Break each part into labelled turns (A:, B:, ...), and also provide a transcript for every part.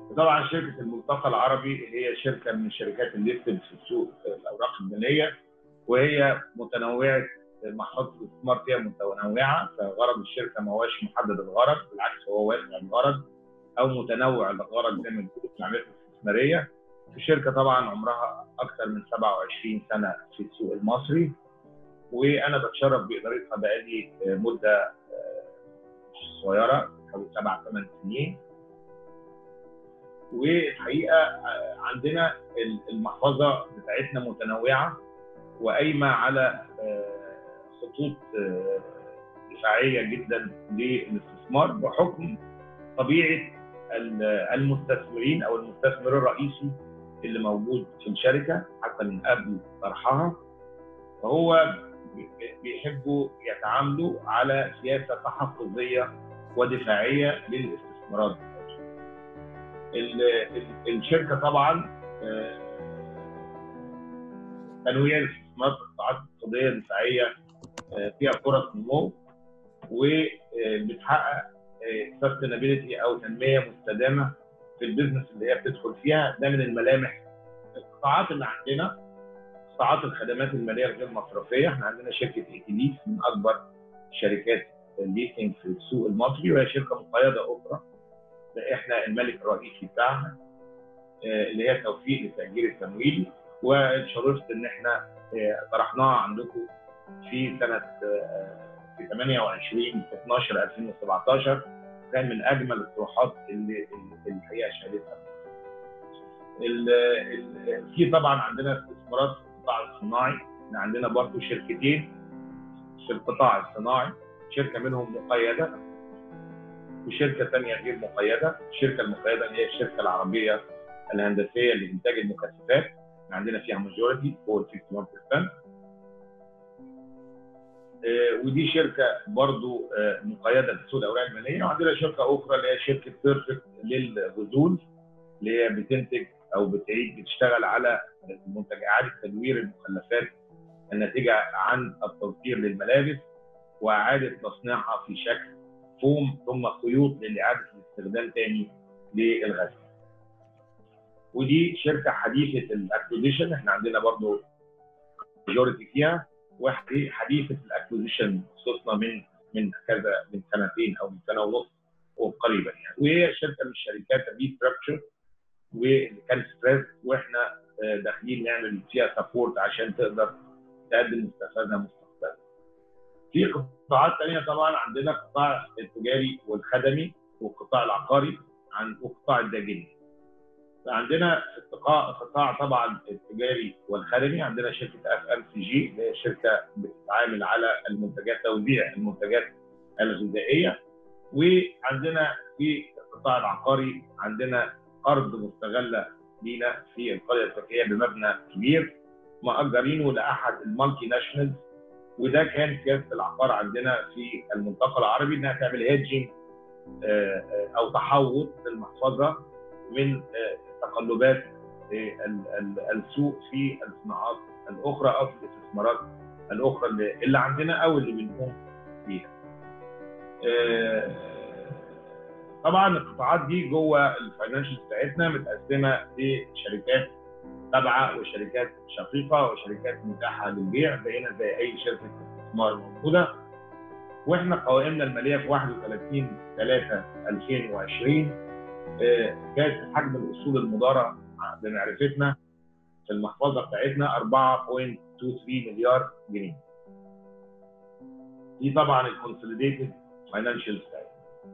A: طبعا شركه الملتقى العربي هي شركه من الشركات اللي ليستد في السوق الاوراق الماليه وهي متنوعه محفظه الاستثمار فيها متنوعه فغرض الشركه ما هوش محدد الغرض بالعكس هو واسع الغرض او متنوع الغرض زي ما بنقول في العمليات الاستثماريه الشركه طبعا عمرها اكثر من 27 سنه في السوق المصري وانا بتشرف بادارتها بقالي مده صغيره حوالي سبع ثمان سنين والحقيقه عندنا المحفظه بتاعتنا متنوعه وقايمه على خطوط دفاعيه جدا للاستثمار بحكم طبيعه المستثمرين او المستثمر الرئيسي اللي موجود في الشركه حتى من قبل طرحها فهو بيحبوا يتعاملوا على سياسه تحفظيه ودفاعيه للاستثمارات الشركه طبعا تنويع الاستثمارات في القطاعات الاقتصاديه الدفاعيه فيها فرص نمو وبتحقق سستينابيلتي او تنميه مستدامه في البيزنس اللي هي بتدخل فيها ده من الملامح القطاعات اللي عندنا قطاعات الخدمات الماليه الغير مصرفيه احنا عندنا شركه ايتيليس من اكبر شركات الليسنج في السوق المصري وهي شركه مقيده اخرى احنا الملك الرئيسي بتاعها اللي هي توفيق للتاجير التمويلي واتشرفت ان احنا طرحناها عندكم في سنه في 28 في 12 2017 كان من اجمل الطروحات اللي الحقيقه شهدتها في طبعا عندنا استثمارات في القطاع الصناعي احنا عندنا برضه شركتين في القطاع الصناعي شركه منهم مقيده وشركه ثانيه غير مقيده الشركه المقيده هي الشركه العربيه الهندسيه لانتاج المكثفات عندنا فيها ماجورتي فوق 61% ودي شركه برضو مقيده في سوق الاوراق الماليه وعندنا شركه اخرى اللي هي شركه بيرفكت للغزول اللي هي بتنتج او بتعيد بتشتغل على منتج اعاده تدوير المخلفات الناتجه عن التصدير للملابس واعاده تصنيعها في شكل فوم ثم خيوط لاعاده الاستخدام تاني للغزل. ودي شركه حديثه الاكوزيشن احنا عندنا برضو ماجورتي فيها وحديثه الاكوزيشن خصوصا من من كذا من سنتين او من سنه ونص وقريبا يعني وهي شركه من الشركات الريستراكشر وكان ستريس واحنا داخلين نعمل فيها سبورت عشان تقدر تقدم مستفادها مستقبلا. في قطاعات ثانيه طبعا عندنا القطاع التجاري والخدمي والقطاع العقاري عن والقطاع الداخلي. عندنا في القطاع القطاع طبعا التجاري والخدمي عندنا شركه اف ام سي جي اللي هي شركه بتتعامل على المنتجات توزيع المنتجات الغذائيه وعندنا في القطاع العقاري عندنا ارض مستغله لينا في القريه الذكيه بمبنى كبير مأجرينه لاحد المالتي ناشونالز وده كان سياسه العقار عندنا في المنطقه العربي انها تعمل هيدجنج او تحوط للمحفظه من تقلبات السوق في الصناعات الاخرى او في الاستثمارات الاخرى اللي عندنا او اللي بنقوم بيها. طبعا القطاعات دي جوه الفاينانشال بتاعتنا متقسمه لشركات تابعه وشركات شقيقه وشركات متاحه للبيع زينا زي اي شركه استثمار موجوده واحنا قوائمنا الماليه في 31 3 2020 كانت حجم الاصول المداره بمعرفتنا في المحفظه بتاعتنا 4.23 مليار جنيه. دي طبعا الكونسوليديتد فاينانشال بتاعتنا.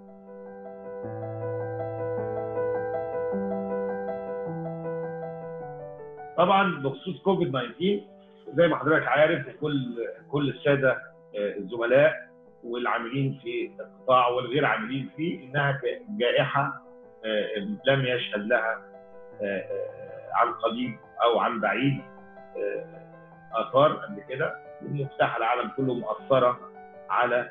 A: طبعا بخصوص كوفيد 19 زي ما حضرتك عارف كل كل الساده الزملاء والعاملين في القطاع والغير عاملين فيه انها جائحه لم يشهد لها عن قريب او عن بعيد اثار قبل كده ومفتاح العالم كله مأثره على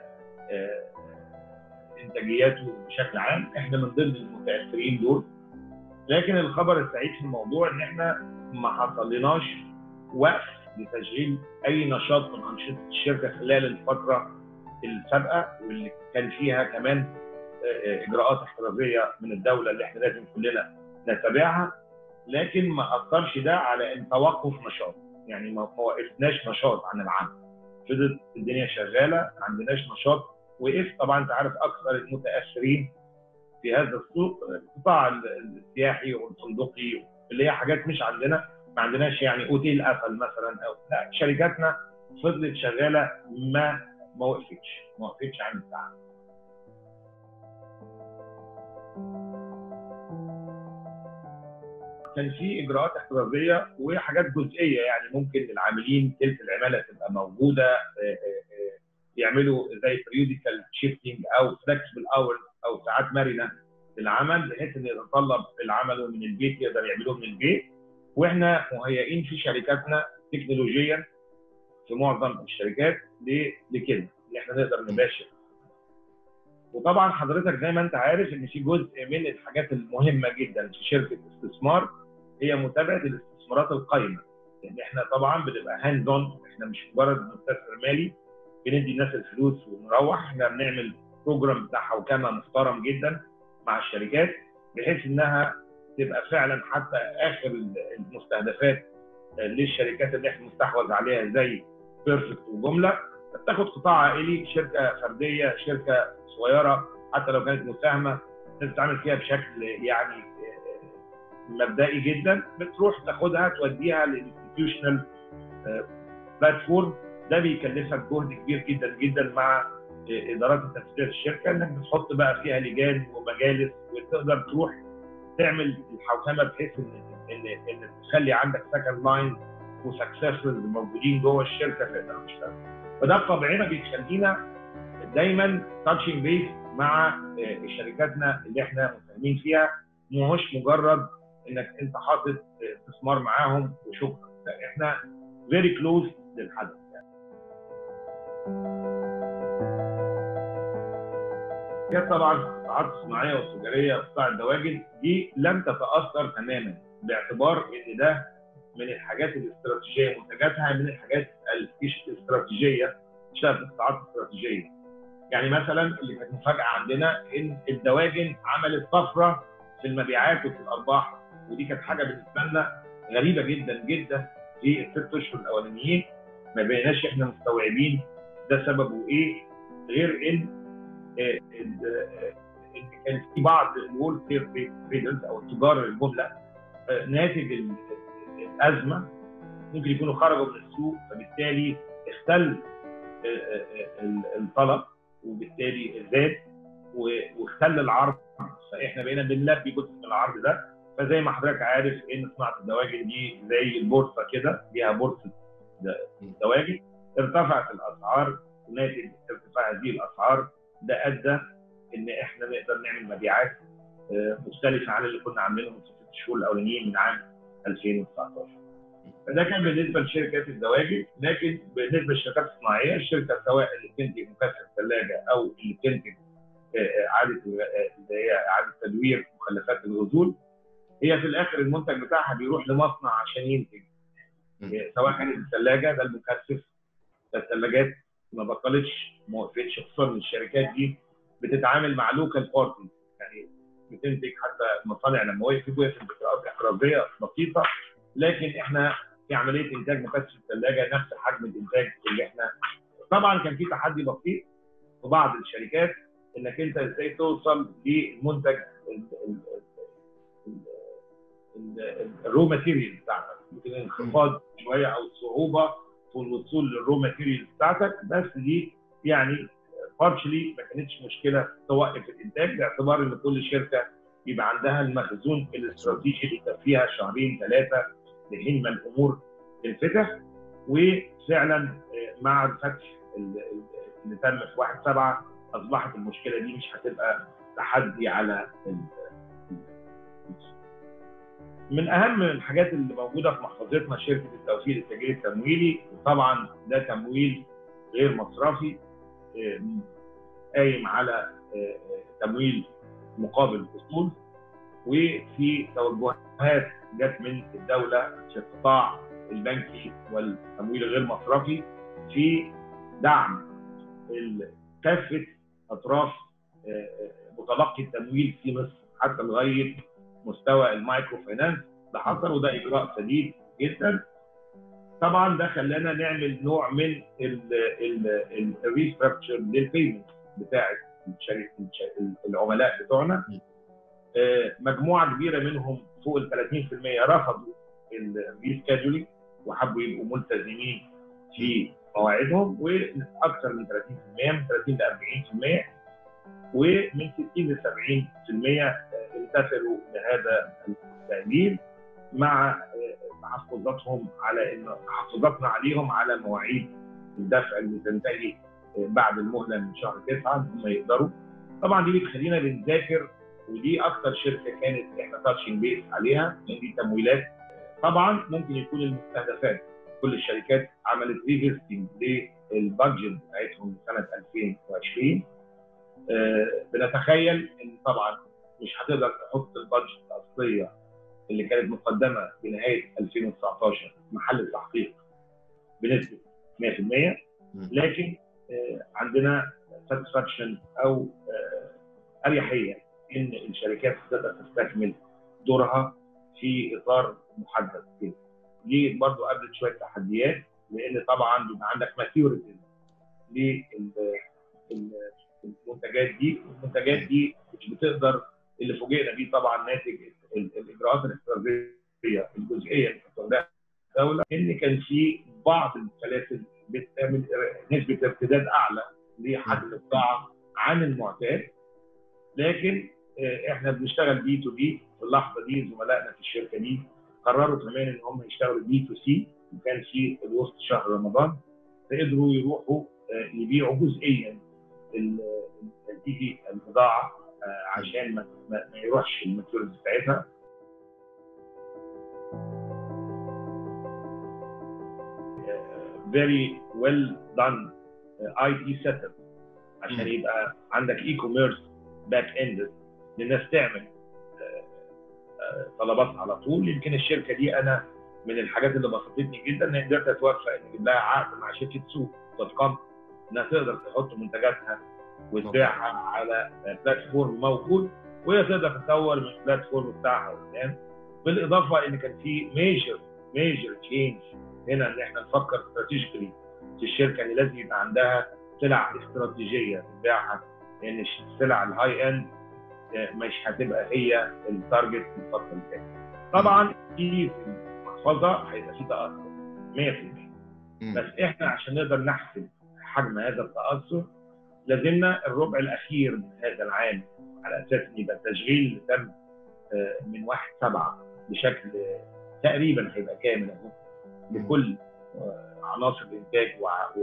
A: انتاجياته بشكل عام احنا من ضمن المتاثرين دول لكن الخبر السعيد في الموضوع ان احنا ما حصلناش وقف لتشغيل اي نشاط من انشطه الشركه خلال الفتره السابقه واللي كان فيها كمان اجراءات احترازيه من الدوله اللي احنا لازم كلنا نتابعها لكن ما اثرش ده على ان توقف نشاط يعني ما وقفناش نشاط عن العمل فضلت الدنيا شغاله ما عندناش نشاط وقف طبعا انت عارف اكثر المتاثرين في هذا السوق القطاع السياحي والفندقي اللي هي حاجات مش عندنا ما عندناش يعني اوتيل قفل مثلا او لا شركاتنا فضلت شغاله ما ما وقفتش ما وقفتش عن التعامل كان في اجراءات احترازيه وحاجات جزئيه يعني ممكن العاملين تلك العماله تبقى موجوده آه، آه، آه، يعملوا زي بريوديكال شيفتنج او فلكسبل اور او ساعات مرنه للعمل بحيث ان يتطلب العمل من البيت يقدر يعملوه من البيت واحنا مهيئين في شركاتنا تكنولوجيا في معظم الشركات لكده ان احنا نقدر نباشر وطبعا حضرتك زي ما انت عارف ان في جزء من الحاجات المهمه جدا في شركه استثمار هي متابعه الاستثمارات القايمه لان احنا طبعا بنبقى هاند اون احنا مش مجرد مستثمر مالي بندي الناس الفلوس ونروح احنا بنعمل بروجرام بتاع حوكمه محترم جدا مع الشركات بحيث انها تبقى فعلا حتى اخر المستهدفات للشركات اللي احنا مستحوذ عليها زي بيرفكت وجمله بتاخد قطاع عائلي شركه فرديه شركه صغيره حتى لو كانت مساهمه تتعامل فيها بشكل يعني مبدئي جدا بتروح تاخدها توديها للانستتيوشنال بلاتفورم ده بيكلفك جهد كبير جدا جدا مع ادارات التسويق الشركه انك بتحط بقى فيها لجان ومجالس وتقدر تروح تعمل الحوكمه بحيث ان ان ان تخلي عندك سكند لاين وسكسسورز موجودين جوه الشركه تقدر تشتغل فده بطبعنا بيخلينا دايما تاتشنج بيس مع شركاتنا اللي احنا مساهمين فيها مش مجرد انك انت حاطط استثمار معاهم وشكرا لا احنا فيري كلوز للحدث يعني. هي طبعا القطاعات الصناعيه والتجاريه وقطاع الدواجن دي لم تتاثر تماما باعتبار ان ده من الحاجات الاستراتيجيه منتجاتها من الحاجات الاستراتيجيه تشتغل في القطاعات الاستراتيجيه. يعني مثلا اللي كانت مفاجاه عندنا ان الدواجن عملت طفره في المبيعات وفي الارباح ودي كانت حاجه بالنسبه لنا غريبه جدا جدا في الست اشهر الاولانيين ما بقيناش احنا مستوعبين ده سببه ايه غير ان آه، آه، ان كان في بعض الول تريدرز او التجار الجمله آه، ناتج الازمه ممكن يكونوا خرجوا من السوق فبالتالي اختل الطلب وبالتالي زاد واختل العرض فاحنا بقينا بنلبي جزء من العرض ده فزي ما حضرتك عارف ان صناعه الدواجن دي زي البورصه كده فيها بورصه دواجن ارتفعت الاسعار وناتج ارتفاع هذه الاسعار ده ادى ان احنا نقدر نعمل مبيعات آه، مختلفه عن اللي كنا عاملينهم في الست شهور الاولانيين من عام 2019 فده كان بالنسبه لشركات الدواجن لكن بالنسبه للشركات الصناعيه الشركه سواء اللي بتنتج مكثف ثلاجه او اللي بتنتج آه، آه، اعاده اللي هي اعاده تدوير مخلفات الغزول هي في الاخر المنتج بتاعها بيروح لمصنع عشان ينتج سواء كانت الثلاجه ده المكثف الثلاجات ما بطلتش ما وقفتش خصوصا الشركات دي بتتعامل مع لوكال بارتنرز يعني بتنتج حتى المصانع لما وقفت وقفت بطريقات احترازيه بسيطه لكن احنا في عمليه انتاج مكثف الثلاجه نفس حجم الانتاج اللي احنا طبعا كان في تحدي بسيط في بعض الشركات انك انت ازاي توصل للمنتج الرو ماتيريال بتاعتك ممكن انخفاض شويه او صعوبه في الوصول للرو ماتيريال بتاعتك بس دي يعني بارشلي ما كانتش مشكله توقف الانتاج باعتبار ان كل شركه يبقى عندها المخزون الاستراتيجي اللي يكفيها شهرين ثلاثه لحين ما الامور تنفتح وفعلا آه، مع الفتح اللي تم في 1 7 اصبحت المشكله دي مش هتبقى تحدي على من اهم الحاجات اللي موجوده في محفظتنا شركه التوفير التجاري التمويلي طبعا ده تمويل غير مصرفي قايم على تمويل مقابل اصول وفي توجهات جت من الدوله في القطاع البنكي والتمويل الغير مصرفي في دعم كافه اطراف متلقي التمويل في مصر حتى لغايه مستوى المايكرو فاينانس ده حصل وده اجراء سديد جدا طبعا ده خلانا نعمل نوع من الريستراكشر للبيمنت بتاعه العملاء بتوعنا آه، مجموعه كبيره منهم فوق ال 30% رفضوا الريسكادولينج وحبوا يبقوا ملتزمين في مواعيدهم واكثر من 30% من 30 ل 40% ومن 60 ل 70% امتثلوا لهذا التأمين مع تحفظاتهم على ان تحفظاتنا عليهم على مواعيد الدفع اللي تنتهي بعد المهله من شهر 9 هم يقدروا طبعا دي بتخلينا بنذاكر ودي اكثر شركه كانت احنا تاتشنج بيس عليها لان دي تمويلات طبعا ممكن يكون المستهدفات كل الشركات عملت ريفيستنج للبادجت بتاعتهم لسنه 2020 آه، بنتخيل ان طبعا مش هتقدر تحط البادجت الاصليه اللي كانت مقدمه بنهايه 2019 محل التحقيق بنسبه 100% لكن آه، عندنا ساتسفاكشن او آه، اريحيه ان الشركات تقدر تستكمل دورها في اطار محدد كده. دي برضو قابلت شويه تحديات لان طبعا بيبقى عندك ماتيوريتي للمنتجات دي والمنتجات دي مش بتقدر اللي فوجئنا بيه طبعا ناتج الاجراءات الاستراتيجيه الجزئيه اللي بتاخدها الدوله ان كان في بعض السلاسل بتعمل نسبه ارتداد اعلى لحد البضاعه عن المعتاد لكن آه، احنا بنشتغل بي تو بي في اللحظه دي زملائنا في الشركه دي قرروا كمان ان هم يشتغلوا بي تو سي وكان في وسط شهر رمضان فقدروا يروحوا آه، يبيعوا جزئيا تيجي البضاعه آه، عشان ما, ما يروحش الماتيريالز بتاعتها فيري ويل دان اي تي سيت اب عشان يبقى عندك اي كوميرس باك اند للناس تعمل طلبات على طول يمكن الشركه دي انا من الحاجات اللي بسطتني جدا ان قدرت اتوفق ان اجيب لها عقد مع شركه سوق دوت كوم انها تقدر تحط منتجاتها وتبيعها على بلاتفورم موجود وهي تقدر تطور من البلاتفورم بتاعها قدام بالاضافه ان كان في ميجر ميجر تشينج هنا ان احنا نفكر استراتيجيكلي في الشركه ان لازم يبقى عندها سلع استراتيجيه تبيعها لان السلع الهاي اند مش هتبقى هي التارجت في الفتره اللي فاتت. طبعا في المحفظه هيبقى في تاثر 100% بس احنا عشان نقدر نحسب حجم هذا التاثر لازمنا الربع الاخير من هذا العام على اساس ان يبقى التشغيل اللي تم من 1 7 بشكل تقريبا هيبقى كامل اهو لكل عناصر الانتاج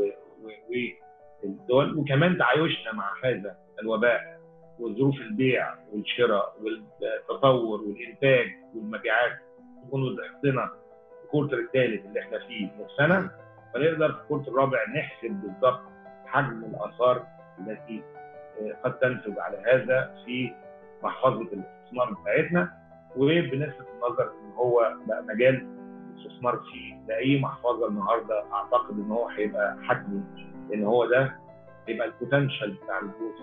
A: والدول وكمان تعايشنا مع هذا الوباء وظروف البيع والشراء والتطور والانتاج والمبيعات يكونوا ضغطنا الكورتر الثالث اللي احنا فيه من السنه فنقدر في الكورتر الرابع نحسب بالضبط حجم الاثار التي قد تنتج على هذا في محفظه الاستثمار بتاعتنا وبنسبه النظر ان هو بقى مجال الاستثمار فيه لاي محفظه النهارده اعتقد ان هو هيبقى حجمي ان هو ده يبقى البوتنشال بتاع الجروث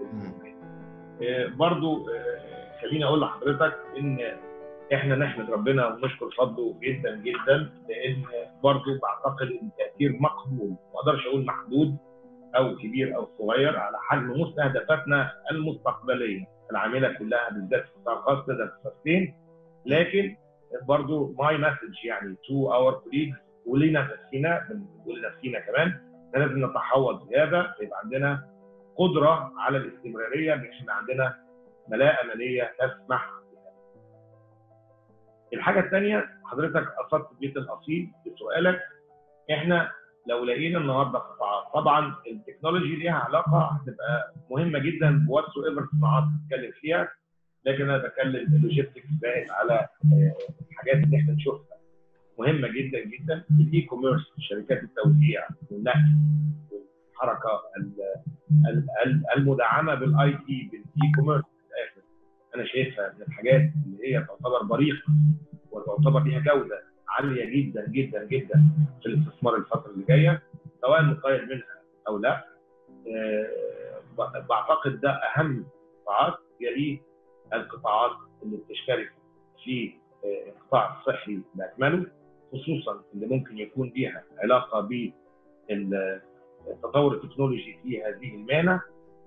A: برضو خليني اقول لحضرتك ان احنا نحمد ربنا ونشكر فضله جدا جدا لان برضو بعتقد ان تاثير مقبول ما اقدرش اقول محدود او كبير او صغير على حجم مستهدفاتنا المستقبليه العامله كلها بالذات في القطاع الخاص تقدر تسستين لكن برضو ماي مسج يعني تو اور كوليجز ولنفسنا بنقول لنفسنا كمان لازم نتحوط بهذا يبقى عندنا قدره على الاستمراريه بحيث ان عندنا ملاءه ماليه تسمح بها. الحاجه الثانيه حضرتك اصبت بيت الاصيل بسؤالك احنا لو لقينا النهارده قطاعات طبعا التكنولوجي ليها علاقه هتبقى مهمه جدا بواتس ايفر صناعات بتتكلم فيها لكن انا بتكلم اللوجيستكس بقت على الحاجات اللي احنا نشوفها مهمه جدا جدا الاي كوميرس شركات التوزيع والنقل والحركه المدعمه بالاي تي بالاي كوميرس في الاخر انا شايفها من الحاجات اللي هي تعتبر بريقه وتعتبر ليها جوده عاليه جدا جدا جدا في الاستثمار الفتره اللي جايه سواء مقيد منها او لا بعتقد ده اهم قطاعات يليه القطاعات اللي بتشترك في القطاع الصحي باكمله خصوصا اللي ممكن يكون ليها علاقه بالتطور التكنولوجي في هذه المهنه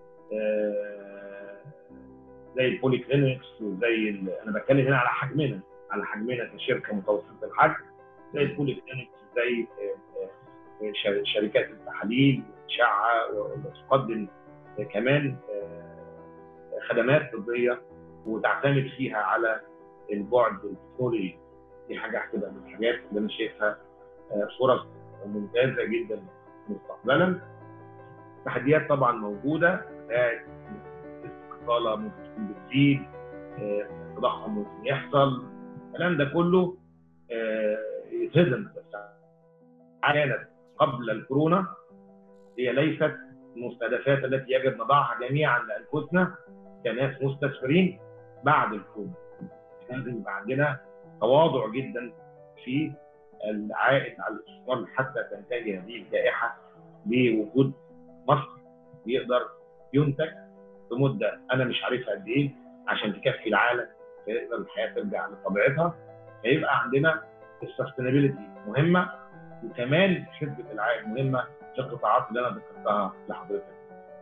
A: زي البولي كلينكس وزي انا بتكلم هنا على حجمنا على حجمنا كشركه متوسطه الحجم زي البولي كلينكس زي شركات التحاليل والاشعه وتقدم كمان خدمات طبيه وتعتمد فيها على البعد التكنولوجي دي حاجه هتبقى من الحاجات اللي انا شايفها فرص ممتازه جدا مستقبلا تحديات طبعا موجوده بتاعت الاستقاله ممكن تكون بتزيد التضخم ممكن يحصل الكلام ده كله يتهزم بس كانت قبل الكورونا هي ليست المستهدفات التي يجب نضعها جميعا لانفسنا كناس مستثمرين بعد الكورونا لازم يبقى عندنا تواضع جدا في العائد على الاستثمار حتى تنتهي هذه الجائحه بوجود مصر يقدر ينتج لمده انا مش عارفها قد ايه عشان تكفي العالم فيقدر الحياه ترجع لطبيعتها فيبقى عندنا السستينابيلتي مهمه وكمان حسبه العائد مهمه في القطاعات اللي انا ذكرتها لحضرتك.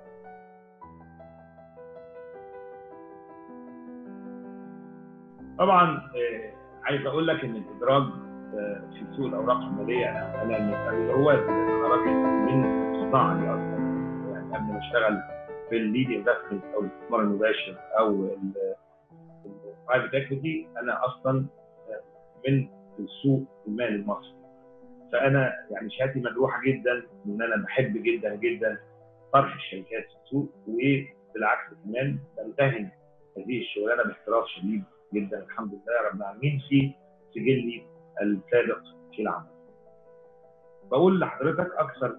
A: طبعا عايز اقول لك ان الادراج في سوق الاوراق الماليه انا انا من الرواد انا راجل من الصناعه دي اصلا يعني قبل ما اشتغل في الليد انفستمنت او الاستثمار المباشر او البرايفت اكويتي انا اصلا من السوق المالي المصري فانا يعني شهادتي مجروحه جدا ان انا بحب جدا جدا طرح الشركات في السوق وبالعكس كمان بمتهن هذه الشغلانه باحتراف شديد جدا الحمد لله رب العالمين في سجلي السابق في العمل. بقول لحضرتك اكثر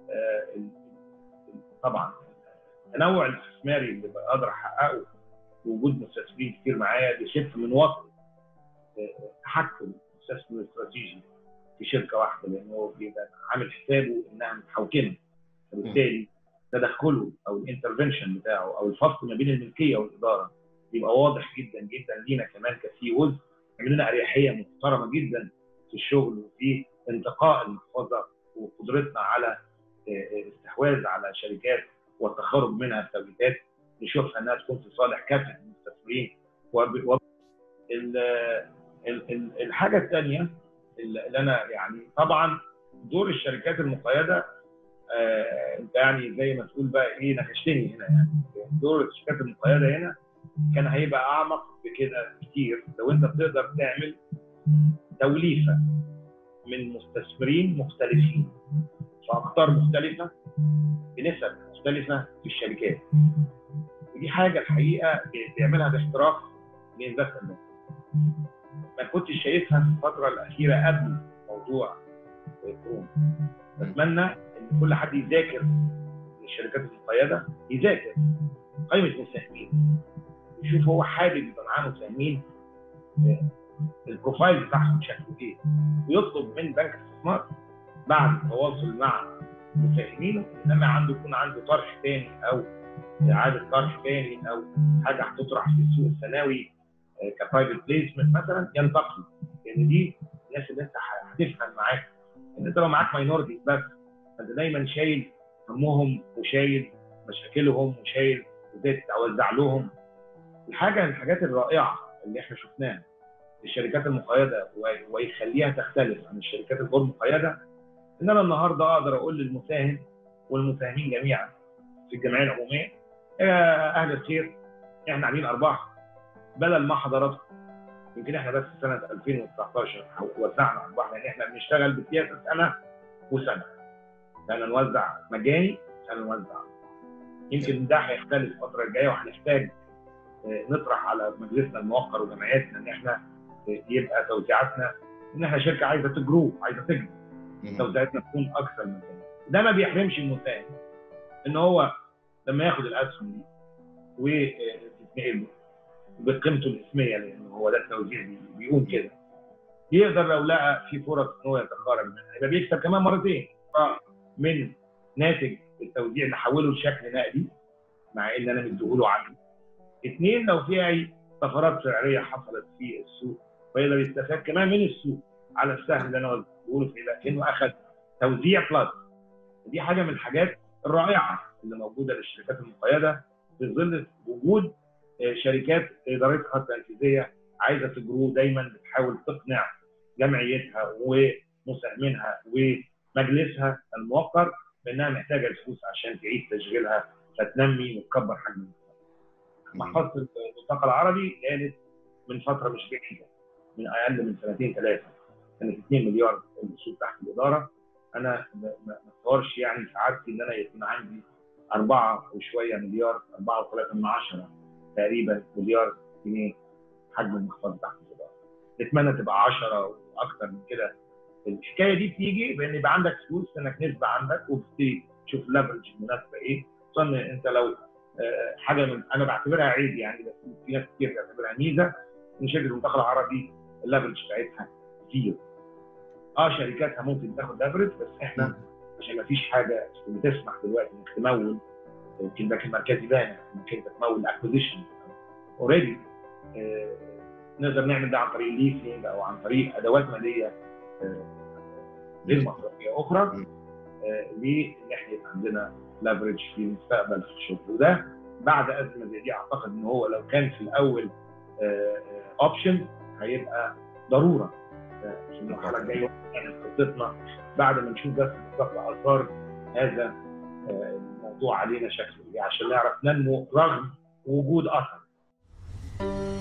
A: طبعا التنوع الاستثماري اللي بقدر احققه وجود مستثمرين كتير معايا بيشف من وقت تحكم مستثمر استراتيجي في شركه واحده لانه بيبقى عامل حسابه انها متحوكمه فبالتالي تدخله او الانترفنشن بتاعه او الفصل ما بين الملكيه والاداره بيبقى واضح جدا جدا لينا كمان كسي اوز يعمل لنا اريحيه محترمه جدا في الشغل وفي انتقاء المحفظه وقدرتنا على استحواذ على شركات والتخرج منها التوجيهات نشوفها انها تكون في صالح كافه المستثمرين وب... الحاجه الثانيه اللي انا يعني طبعا دور الشركات المقيده آه انت يعني زي ما تقول بقى ايه نكشتني هنا يعني دور الشركات المقيده هنا كان هيبقى اعمق بكده كتير لو انت بتقدر تعمل توليفه من مستثمرين مختلفين في اقطار مختلفه بنسب مختلفه في الشركات ودي حاجه الحقيقه بيعملها باحتراف الانفستمنت ما كنتش شايفها في الفتره الاخيره قبل موضوع كورونا بتمنى ان كل حد يذاكر الشركات المقيده يذاكر قائمه المساهمين يشوف هو حابب يبقى معاه مساهمين البروفايل بتاعهم شكله ايه ويطلب من بنك الاستثمار بعد التواصل مع مساهمينه انما عنده يكون عنده طرح تاني او اعاده طرح تاني او حاجه هتطرح في السوق الثانوي كبرايفت بليسمنت مثلا ينتقي لان دي الناس اللي انت هتفهم معاك ان انت لو معاك ماينورتي بس فانت دايما شايل همهم وشايل مشاكلهم وشايل ازاي توزع لهم الحاجه من الحاجات الرائعه اللي احنا شفناها الشركات المقيده ويخليها تختلف عن الشركات الغير مقيده ان انا النهارده اقدر اقول للمساهم والمساهمين جميعا في الجمعيه العموميه يا اهل الخير احنا عاملين ارباح بدل ما حضراتكم يمكن احنا بس سنه 2019 وزعنا ارباح لان احنا بنشتغل بسياسه سنه وسنه سنه نوزع مجاني سنه نوزع يمكن ده هيختلف الفتره الجايه وهنحتاج نطرح على مجلسنا الموقر وجمعياتنا ان احنا يبقى توزيعاتنا ان احنا شركه عايزه تجرو عايزه تجرو توزيعاتنا تكون اكثر من كده ده ما بيحرمش المساهم ان هو لما ياخد الاسهم دي وتتنقل له بقيمته الاسميه لان هو ده التوزيع بيقوم كده يقدر لو لقى في فرص ان هو يتخرج منها يبقى بيكسب كمان مرتين من ناتج التوزيع اللي حوله لشكل نقدي مع ان انا مديهوله عقلي اثنين لو في اي طفرات سعريه حصلت في السوق فيقدر يستفاد كمان من السوق على السهم اللي انا بقوله في لكنه اخذ توزيع بلس دي حاجه من الحاجات الرائعه اللي موجوده للشركات المقيده في ظل وجود شركات ادارتها التنفيذيه عايزه تجرو دايما بتحاول تقنع جمعيتها ومساهمينها ومجلسها الموقر بانها محتاجه الفلوس عشان تعيد تشغيلها فتنمي وتكبر حجم محفظه الملتقى العربي كانت من فتره مش بعيده من اقل من سنتين ثلاثه كانت 2 مليار الوصول تحت الاداره انا ما اتصورش يعني سعادتي ان انا يكون عندي 4 وشويه مليار 4.3 من عشرة تقريبا مليار جنيه حجم المحفظه تحت الاداره نتمنى تبقى 10 واكثر من كده الحكايه دي بتيجي بان يبقى عندك فلوس انك نسبه عندك وبتبتدي تشوف ليفرج المناسبه ايه خصوصا انت لو حاجه من انا بعتبرها عيب يعني بس في ناس كتير بتعتبرها ميزه ان شركه المنتخب العربي الليفرج بتاعتها زيرو اه شركاتها ممكن تاخد ليفرج بس احنا عشان ما فيش حاجه بتسمح دلوقتي انك تمول يمكن البنك المركزي بانك انك انت تمول اكوزيشن اوريدي آه نقدر نعمل ده عن طريق الليسنج او عن طريق ادوات ماليه غير مصرفيه اخرى آه ليه ان احنا يبقى عندنا ليفرج في المستقبل في الشغل وده بعد ازمه زي دي اعتقد ان هو لو كان في الاول اوبشن آه هيبقى ضروره في المرحله الجايه خطتنا بعد ما نشوف بس بالظبط اثار هذا الموضوع علينا شكله عشان نعرف ننمو رغم وجود اثر